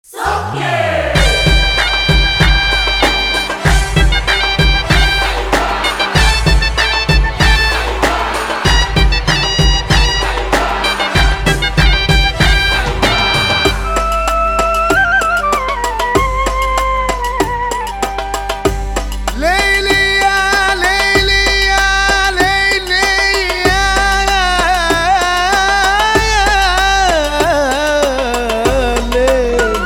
ليلي يا ليلي يا ليلي يا ليلي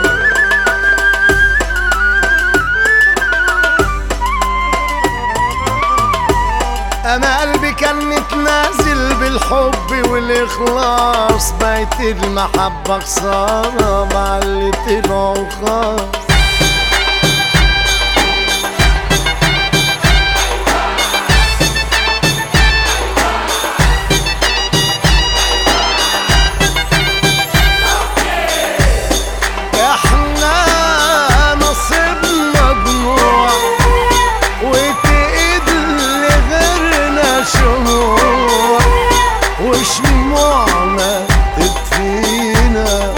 انا قلبي كان متنازل بالحب والاخلاص بقت المحبه خساره مع اللي طلعوا خاص احنا نصيبنا دموع وتقد لغيرنا شموع وشموعنا تدفينا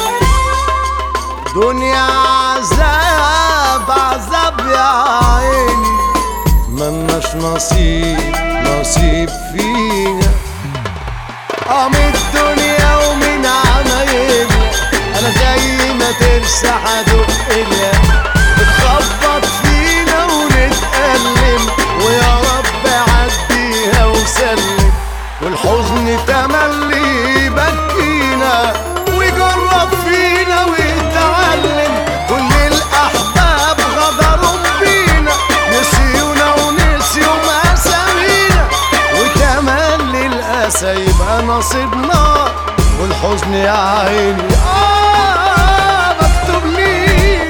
دنيا عذاب عذاب يا عيني ملناش نصيب نصيب فينا قام الدنيا ومن عمايلنا انا زي ما ترسى هدق لها بتخبط فينا ونتألم ويا رب عديها وسلم والحزن تملي يبكينا ويجرب فينا ويتعلم كل الاحباب غدروا بينا نسيونا ونسيوا مسامينا وتملي الاسى يبقى نصيبنا والحزن يا عيني آه مكتوب لينا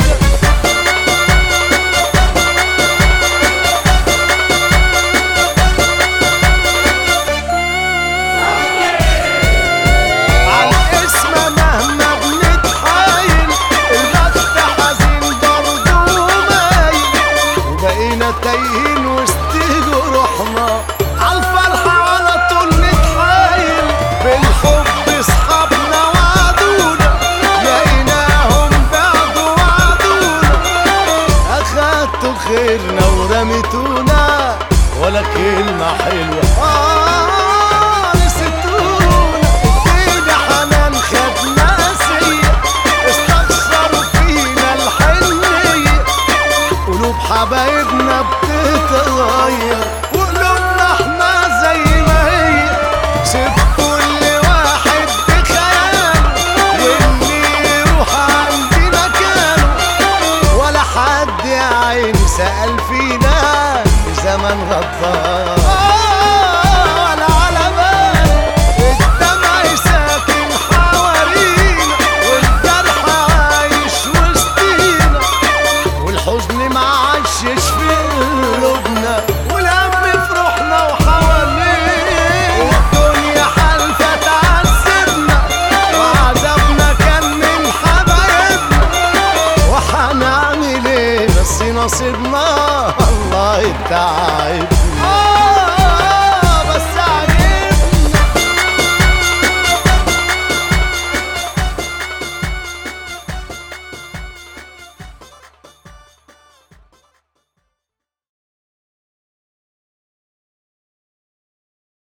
عالاسم مهما بنتحايل البخت حزين برضه مايل وبقينا تايهين وسط جروحنا عالفرحة على طول نتحايل بالحب اصحابنا وعدونا لقيناهم بعدوا وعدونا اخدتوا خيرنا ورميتونا ولا كلمة حلوة آه نسيتونا ادينا حنان خدنا سيء استخسروا فينا الحنية قلوب حبايبنا بتتغير وقلوبنا احنا زي ما هي سيب كل واحد بخيال واللي يروح عندي مكانه ولا حد يا عيني سأل فينا في زمن غدار